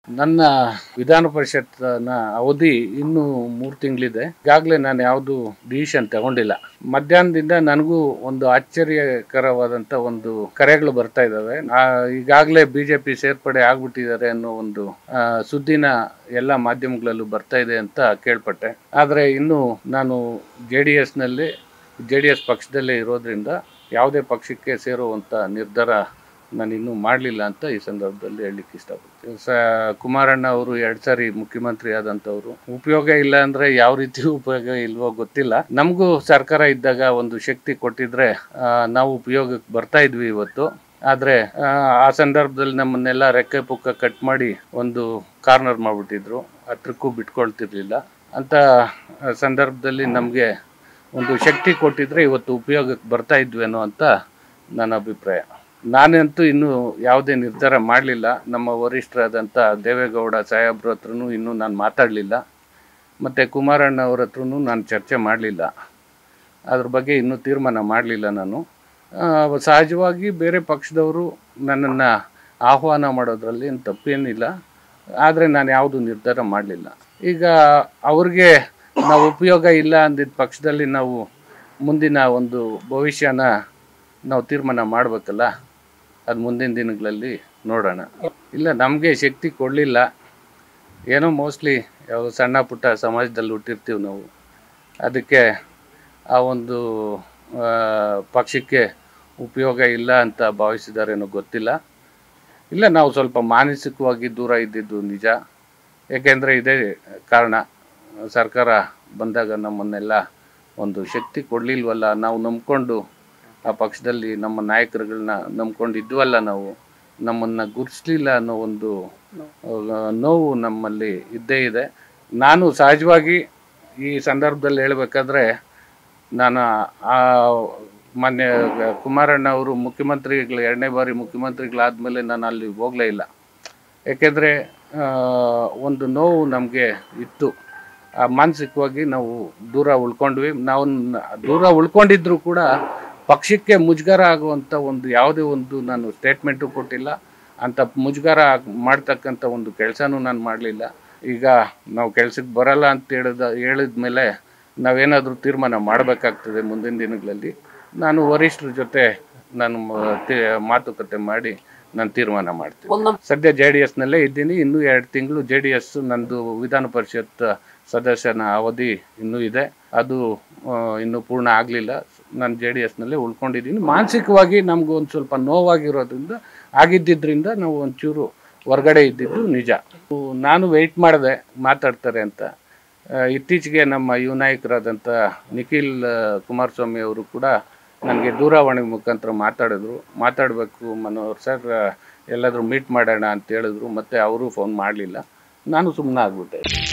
ನನ್ನ ವಿಧಾನ ಪರಿಷತ್ನ ಅವಧಿ ಇನ್ನೂ ಮೂರು ತಿಂಗಳಿದೆ ಈಗಾಗಲೇ ನಾನು ಯಾವುದು ಡಿಸಿಷನ್ ತಗೊಂಡಿಲ್ಲ ಮಧ್ಯಾಹ್ನದಿಂದ ನನಗೂ ಒಂದು ಆಶ್ಚರ್ಯಕರವಾದಂಥ ಒಂದು ಕರೆಗಳು ಬರ್ತಾ ಇದ್ದಾವೆ ಈಗಾಗಲೇ ಬಿ ಜೆ ಪಿ ಸೇರ್ಪಡೆ ಆಗ್ಬಿಟ್ಟಿದ್ದಾರೆ ಅನ್ನೋ ಒಂದು ಆ, ಸುದ್ದಿನ ಎಲ್ಲ ಮಾಧ್ಯಮಗಳಲ್ಲೂ ಬರ್ತಾ ಇದೆ ಅಂತ ಕೇಳ್ಪಟ್ಟೆ ಆದರೆ ಇನ್ನು ನಾನು ಜೆ ಡಿ ಎಸ್ನಲ್ಲಿ ಜೆ ಡಿ ಎಸ್ ಪಕ್ಷದಲ್ಲೇ ಇರೋದ್ರಿಂದ ಯಾವುದೇ ಪಕ್ಷಕ್ಕೆ ಸೇರುವಂಥ ನಿರ್ಧಾರ ನಾನು ಇನ್ನೂ ಮಾಡಲಿಲ್ಲ ಅಂತ ಈ ಸಂದರ್ಭದಲ್ಲಿ ಹೇಳಲಿಕ್ಕೆ ಇಷ್ಟಪಡ್ತೀನಿ ಸ ಕುಮಾರಣ್ಣ ಅವರು ಎರಡು ಸಾರಿ ಮುಖ್ಯಮಂತ್ರಿ ಆದಂಥವ್ರು ಉಪಯೋಗ ಇಲ್ಲ ಅಂದರೆ ಯಾವ ರೀತಿ ಉಪಯೋಗ ಇಲ್ವೋ ಗೊತ್ತಿಲ್ಲ ನಮಗೂ ಸರ್ಕಾರ ಇದ್ದಾಗ ಒಂದು ಶಕ್ತಿ ಕೊಟ್ಟಿದ್ರೆ ಆ, ನಾವು ಉಪಯೋಗಕ್ಕೆ ಬರ್ತಾ ಇದ್ವಿ ಇವತ್ತು ಆದರೆ ಆ ಸಂದರ್ಭದಲ್ಲಿ ನಮ್ಮನ್ನೆಲ್ಲ ರೆಕ್ಕೆ ಪುಕ್ಕ ಕಟ್ ಮಾಡಿ ಒಂದು ಕಾರ್ನರ್ ಮಾಡಿಬಿಟ್ಟಿದ್ರು ಹತ್ರಕ್ಕೂ ಬಿಟ್ಕೊಳ್ತಿರ್ಲಿಲ್ಲ ಅಂತ ಆ, ಸಂದರ್ಭದಲ್ಲಿ ನಮಗೆ ಒಂದು ಶಕ್ತಿ ಕೊಟ್ಟಿದ್ರೆ ಇವತ್ತು ಉಪಯೋಗಕ್ಕೆ ಬರ್ತಾ ಇದ್ವೇನೋ ಅಂತ ನನ್ನ ಅಭಿಪ್ರಾಯ ನಾನಂತೂ ಇನ್ನೂ ಯಾವುದೇ ನಿರ್ಧಾರ ಮಾಡಲಿಲ್ಲ ನಮ್ಮ ವರಿಷ್ಠರಾದಂಥ ದೇವೇಗೌಡ ಸಾಹೇಬ್ರ ಹತ್ರನೂ ಇನ್ನೂ ನಾನು ಮಾತಾಡಲಿಲ್ಲ ಮತ್ತು ಕುಮಾರಣ್ಣ ಅವ್ರ ಹತ್ರನೂ ನಾನು ಚರ್ಚೆ ಮಾಡಲಿಲ್ಲ ಅದ್ರ ಬಗ್ಗೆ ಇನ್ನೂ ತೀರ್ಮಾನ ಮಾಡಲಿಲ್ಲ ನಾನು ಆ, ಸಹಜವಾಗಿ ಬೇರೆ ಪಕ್ಷದವರು ನನ್ನನ್ನು ಆಹ್ವಾನ ಮಾಡೋದ್ರಲ್ಲಿ ಏನು ತಪ್ಪೇನಿಲ್ಲ ಆದರೆ ನಾನು ಯಾವುದು ನಿರ್ಧಾರ ಮಾಡಲಿಲ್ಲ ಈಗ ಅವ್ರಿಗೆ ನಾವು ಉಪಯೋಗ ಇಲ್ಲ ಅಂದಿದ್ದ ಪಕ್ಷದಲ್ಲಿ ನಾವು ಮುಂದಿನ ಒಂದು ಭವಿಷ್ಯನ ನಾವು ತೀರ್ಮಾನ ಮಾಡಬೇಕಲ್ಲ ಅದು ಮುಂದಿನ ದಿನಗಳಲ್ಲಿ ನೋಡೋಣ ಇಲ್ಲ ನಮಗೆ ಶಕ್ತಿ ಕೊಡಲಿಲ್ಲ ಏನೋ ಮೋಸ್ಟ್ಲಿ ಯಾವ ಸಣ್ಣ ಪುಟ್ಟ ಸಮಾಜದಲ್ಲಿ ಹುಟ್ಟಿರ್ತೀವಿ ನಾವು ಅದಕ್ಕೆ ಆ ಒಂದು ಆ, ಪಕ್ಷಕ್ಕೆ ಉಪಯೋಗ ಇಲ್ಲ ಅಂತ ಭಾವಿಸಿದಾರೇನೋ ಗೊತ್ತಿಲ್ಲ ಇಲ್ಲ ನಾವು ಸ್ವಲ್ಪ ಮಾನಸಿಕವಾಗಿ ದೂರ ಇದ್ದಿದ್ದು ನಿಜ ಏಕೆಂದರೆ ಇದೇ ಕಾರಣ ಸರ್ಕಾರ ಬಂದಾಗ ನಮ್ಮನ್ನೆಲ್ಲ ಒಂದು ಶಕ್ತಿ ಕೊಡಲಿಲ್ವಲ್ಲ ನಾವು ನಂಬ್ಕೊಂಡು ಆ ಪಕ್ಷದಲ್ಲಿ ನಮ್ಮ ನಾಯಕರುಗಳನ್ನ ನಂಬ್ಕೊಂಡು ಇದ್ವಲ್ಲ ನಾವು ನಮ್ಮನ್ನು ಗುರುತಿಸ್ಲಿಲ್ಲ ಅನ್ನೋ ಒಂದು ಆ, ನೋವು ನಮ್ಮಲ್ಲಿ ಇದ್ದೇ ಇದೆ ನಾನು ಸಹಜವಾಗಿ ಈ ಸಂದರ್ಭದಲ್ಲಿ ಹೇಳಬೇಕಾದ್ರೆ ನಾನು ಆ ಮೊನ್ನೆ ಕುಮಾರಣ್ಣ ಅವರು ಮುಖ್ಯಮಂತ್ರಿಗಳು ಎರಡನೇ ಬಾರಿ ಮುಖ್ಯಮಂತ್ರಿಗಳಾದಮೇಲೆ ನಾನು ಅಲ್ಲಿ ಹೋಗಲೇ ಇಲ್ಲ ಯಾಕೆಂದರೆ ಒಂದು ನೋವು ನಮಗೆ ಇತ್ತು ಆ ಮಾನಸಿಕವಾಗಿ ನಾವು ದೂರ ಉಳ್ಕೊಂಡ್ವಿ ನಾವು ನ- ದೂರ ಉಳ್ಕೊಂಡಿದ್ರು ಕೂಡ ಪಕ್ಷಕ್ಕೆ ಮುಜುಗರ ಆಗುವಂಥ ಒಂದು ಯಾವುದೇ ಒಂದು ನಾನು ಸ್ಟೇಟ್ಮೆಂಟು ಕೊಟ್ಟಿಲ್ಲ ಅಂಥ ಮುಜುಗರ ಆಗ್- ಮಾಡ್ತಕ್ಕಂಥ ಒಂದು ಕೆಲಸನೂ ನಾನು ಮಾಡಲಿಲ್ಲ ಈಗ ನಾವು ಕೆಲ್ಸಕ್ಕೆ ಬರಲ್ಲ ಅಂತ ಹೇಳಿದ ಹೇಳಿದ ಮೇಲೆ ನಾವೇನಾದರೂ ತೀರ್ಮಾನ ಮಾಡಬೇಕಾಗ್ತದೆ ಮುಂದಿನ ದಿನಗಳಲ್ಲಿ ನಾನು ವರಿಷ್ಠರ ಜೊತೆ ನಾನು ಮ- ತಿ- ಮಾತುಕತೆ ಮಾಡಿ ನಾನು ತೀರ್ಮಾನ ಮಾಡ್ತೀನಿ ಸದ್ಯ ಜೆ ಡಿ ಎಸ್ನಲ್ಲೇ ಇದ್ದೀನಿ ಇನ್ನೂ ಎರಡು ತಿಂಗಳು ಜೆ ಡಿ ಎಸ್ ನಂದು ವಿಧಾನ ಪರಿಷತ್ ಸದಸ್ಯನ ಅವಧಿ ಇನ್ನೂ ಇದೆ ಅದು ಆ, ಇನ್ನೂ ಪೂರ್ಣ ಆಗಲಿಲ್ಲ ನಾನು ಜೆ ಡಿ ಎಸ್ನಲ್ಲೇ ಉಳ್ಕೊಂಡಿದ್ದೀನಿ ಮಾನಸಿಕವಾಗಿ ನಮಗೂ ಒಂದು ಸ್ವಲ್ಪ ನೋವಾಗಿರೋದ್ರಿಂದ ಆಗಿದ್ದಿದ್ರಿಂದ ನಾವು ಒಂಚೂರು ಹೊರಗಡೆ ಇದ್ದಿದ್ದು ನಿಜ ನಾನು ವೆಯ್ಟ್ ಮಾಡಿದೆ ಮಾತಾಡ್ತಾರೆ ಅಂತ ಆ, ಇತ್ತೀಚೆಗೆ ನಮ್ಮ ಯುವ ನಾಯಕರಾದಂಥ ನಿಖಿಲ್ ಆ, ಕುಮಾರಸ್ವಾಮಿ ಅವರು ಕೂಡ ನನಗೆ ದೂರವಾಣಿ ಮುಖಾಂತರ ಮಾತಾಡಿದ್ರು ಮಾತಾಡಬೇಕು ಮನೋಹರ್ ಸರ್ ಎಲ್ಲಾದರೂ ಮೀಟ್ ಮಾಡೋಣ ಅಂತ ಹೇಳಿದ್ರು ಮತ್ತೆ ಅವರು ಫೋನ್ ಮಾಡಲಿಲ್ಲ ನಾನು ಸುಮ್ಮನೆ ಆಗ್ಬಿಟ್ಟೆ